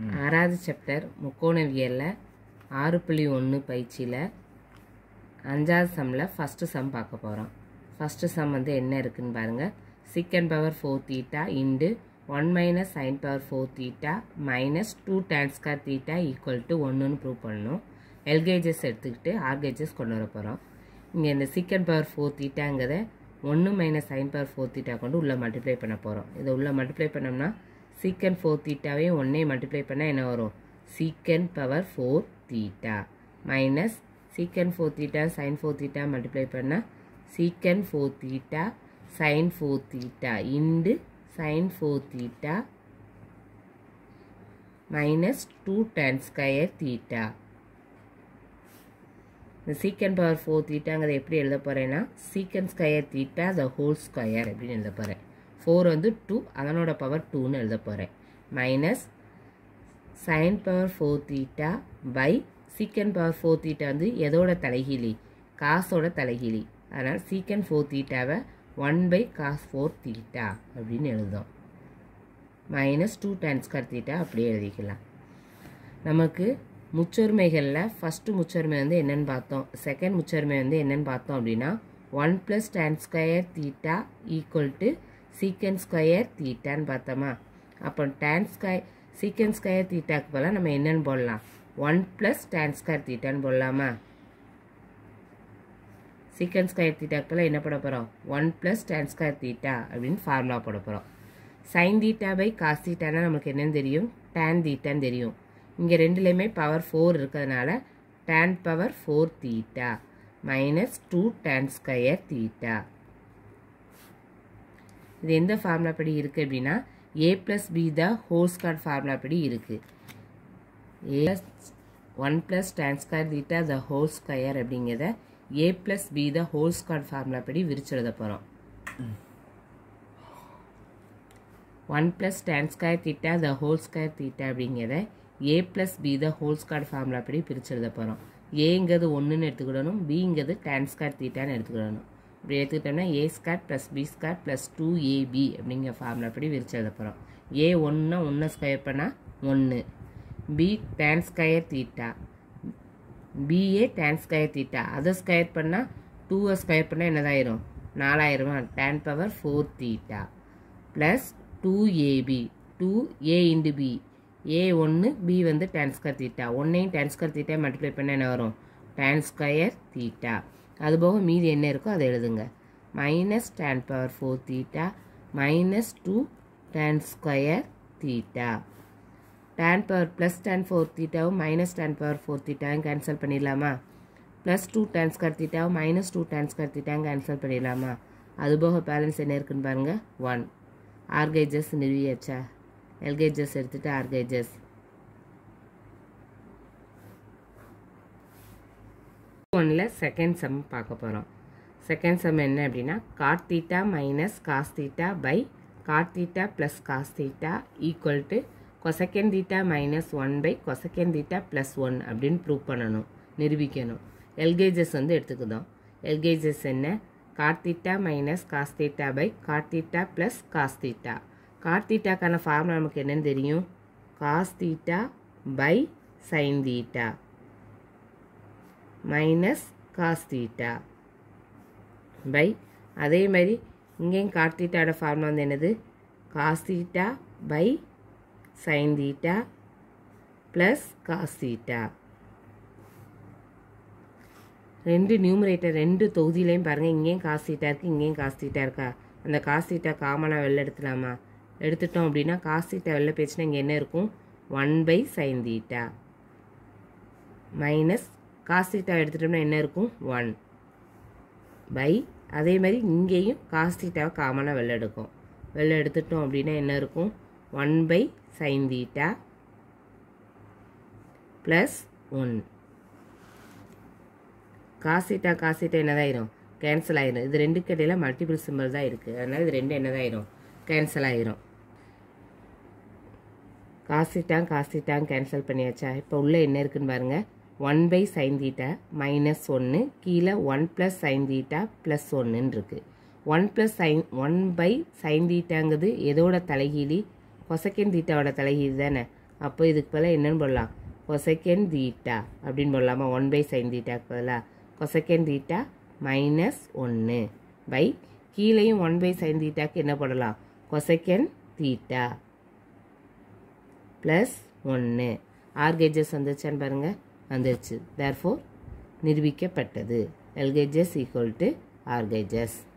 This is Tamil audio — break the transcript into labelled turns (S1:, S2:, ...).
S1: ஆறாவது சாப்டர் முக்கோணவியலில் ஆறு புள்ளி ஒன்று பயிற்சியில் அஞ்சாவது சம்மில் ஃபஸ்ட்டு சம் பார்க்க போகிறோம் ஃபஸ்ட்டு சம் வந்து என்ன இருக்குன்னு பாருங்கள் sec power four theta into one minus sin power four theta minus two tan square theta equal to ஒன்றுன்னு ப்ரூவ் பண்ணணும் எல்கேஜஸ் எடுத்துக்கிட்டு ஆர்கேஜஸ் கொண்டு வர போகிறோம் இங்கே இந்த சிக்கன் பவர் ஃபோர் தீட்டாங்கிறத ஒன்று minus sin power four theta கொண்டு உள்ளே மல்டிப்ளை பண்ண போகிறோம் இதை உள்ளே மல்டிப்ளை பண்ணோம்னா சீக்கன் ஃபோர் தீட்டாவே ஒன்றே மல்டிப்ளை பண்ணால் என்ன வரும் sec power four theta minus sec four theta sin four theta multiply பண்ணால் sec four theta sin four theta into sin four theta minus two tan square theta இந்த சீக்கன் பவர் ஃபோர் தீட்டாங்கிறத எப்படி எழுத போகிறேன்னா sec square theta the whole square அப்படின்னு எழுத போகிறேன் ஃபோர் வந்து டூ அதனோட பவர் டூன்னு எழுத போகிறேன் minus sin power four theta by sec power four theta வந்து எதோட தலைகீழி காசோட தலைகீழி அதனால் சீக்கன் ஃபோர் தீட்டாவை one by cos four theta அப்படின்னு எழுதும் மைனஸ் டூ டான்ஸ்கர் தீட்டா அப்படியே எழுதிக்கலாம் நமக்கு முச்சொருமைகளில் ஃபஸ்ட்டு முச்சொருமை வந்து என்னென்னு பார்த்தோம் செகண்ட் முச்சொருமை வந்து என்னென்னு பார்த்தோம் அப்படின்னா one plus tan square theta equal to sec square தீட்டான்னு பார்த்தோமா அப்போ டேன் ஸ்கொயர் சீக்கன் ஸ்கொயர் தீட்டாக்கு பதிலாக நம்ம என்னென்னு போடலாம் ஒன் ப்ளஸ் டேன் ஸ்கொயர் தீட்டான்னு போடலாமா சீக்கன் ஸ்கொயர் தீட்டாக்கு பதிலாக என்ன போட போகிறோம் one plus tan square theta அப்படின்னு ஃபார்முலா போட போகிறோம் சைன் தீட்டா பை காஸ் தீட்டானா நமக்கு என்னன்னு தெரியும் டேன் தீட்டான்னு தெரியும் இங்கே ரெண்டுலேயுமே பவர் ஃபோர் இருக்கிறதுனால tan power four theta minus two tan square theta இது எந்த ஃபார்முலா படி இருக்குது அப்படின்னா A plus B the whole square formula படி இருக்குது A one plus tan square theta the whole square அப்படிங்கிறத A plus B the whole square formula படி விரிச்சு எழுத போகிறோம் one plus tan square theta the whole square theta அப்படிங்கிறத A plus B the whole square formula படி பிரித்து எழுத போகிறோம் ஏங்கிறது ஒன்றுன்னு எடுத்துக்கிடணும் பிங்கிறது டேன் ஸ்கொயர் தீட்டான்னு எடுத்துக்கிடணும் இப்படி எடுத்துக்கிட்டோம்னா A square plus B square plus two AB அப்படிங்கிற ஃபார்முலா படி விரிச்சு எழுத போகிறோம் ஏ ஒன்றுனா ஒன்றை ஸ்கொயர் பண்ணால் ஒன்று B tan square theta BA tan square theta அதை ஸ்கொயர் பண்ணால் டூவை ஸ்கொயர் பண்ணால் என்னதாயிரும் நாலாயிரமா tan power four theta plus two AB two A into B A ஒன்று பி வந்து டேன் ஸ்கொயர் தீட்டா ஒன்றையும் டேன் ஸ்கொயர் தீட்டா மல்டிப்ளை பண்ண என்ன வரும் டேன் ஸ்கொயர் தீட்டா அதுபோக மீதி என்ன இருக்கோ அதை எழுதுங்க minus tan power four theta minus two tan square theta tan power plus tan four தீட்டாவும் மைனஸ் டேன் பவர் ஃபோர் தீட்டாவும் கேன்சல் பண்ணிடலாமா ப்ளஸ் டூ டேன் ஸ்கொயர் தீட்டாவும் மைனஸ் டூ டேன் ஸ்கொயர் தீட்டாவும் கேன்சல் பண்ணிடலாமா அதுபோக பேலன்ஸ் என்ன இருக்குன்னு பாருங்கள் ஒன் ஆர்கேஜஸ் நிறுவியாச்சா எல்கேஜஸ் எடுத்துகிட்டு ஆர்கேஜஸ் ஒன்றில் செகண்ட் சம் பார்க்க போகிறோம் செகண்ட் சம் என்ன அப்படின்னா cot theta minus cos theta by cot theta plus cos theta equal to cosec theta minus one by cosec theta plus one அப்படின்னு ப்ரூவ் பண்ணணும் நிரூபிக்கணும் எல்கேஜஸ் வந்து எடுத்துக்குதோம் எல்கேஜஸ் என்ன cot theta minus cos theta by cot theta plus cos theta cot தீட்டாக்கான ஃபார்முலா நமக்கு என்னன்னு தெரியும் cos theta by sin theta minus cos theta by அதே மாதிரி இங்கேயும் காட் தீட்டாவோட ஃபார்முலா வந்து என்னது cos theta by sin theta plus cos theta ரெண்டு நியூமரேட்டர் ரெண்டு தொகுதியிலையும் பாருங்கள் இங்கேயும் காசு தீட்டா இருக்குது இங்கேயும் காசு தீட்டா இருக்கா அந்த காசு தீட்டா காமனாக வெளில எடுத்துலாமா எடுத்துட்டோம் அப்படின்னா காசு தீட்டா வெளில போயிடுச்சுன்னா இங்கே என்ன இருக்கும் one by sin theta minus cos theta எடுத்துட்டோம்னா என்ன இருக்கும் ஒன் பை அதே மாதிரி இங்கேயும் காசு தீட்டாவை காமனாக வெளில எடுக்கும் வெளில எடுத்துட்டோம் அப்படின்னா என்ன இருக்கும் one by sin theta plus one cos theta cos theta என்னதாயிரும் கேன்சல் ஆயிரும் இது ரெண்டுக்கு இடையில மல்டிபிள் சிம்பிள் தான் இருக்குது அதனால் இது ரெண்டு என்னதாயிரும் கேன்சல் ஆயிரும் காசிட்டான் காசிட்டான் கேன்சல் பண்ணியாச்சா இப்போ உள்ளே என்ன இருக்குன்னு பாருங்கள் one by sin theta minus ஒன்று கீழே one plus sin theta plus ஒன்றுன்னு இருக்குது one plus sin one by sin தீட்டாங்கிறது எதோட தலைகீழி கொசக்கன் தீட்டாவோட தலைகீழி தானே அப்போ இதுக்கு பதிலாக என்னன்னு போடலாம் கொசைக்கன் தீட்டா அப்படின்னு போடலாமா ஒன் பை சைன் தீட்டாக்கு பதிலாக கொசைக்கன் தீட்டா மைனஸ் ஒன்று பை கீழேயும் ஒன் பை சைன் தீட்டாக்கு என்ன போடலாம் கொசைக்கன் தீட்டா ப்ளஸ் ஒன்று ஆர்கேஜஸ் வந்துருச்சான்னு பாருங்கள் வந்துருச்சு தேர்ஃபோர் நிரூபிக்கப்பட்டது எல்கேஜஸ் ஈக்குவல் டு ஆர்கேஜஸ்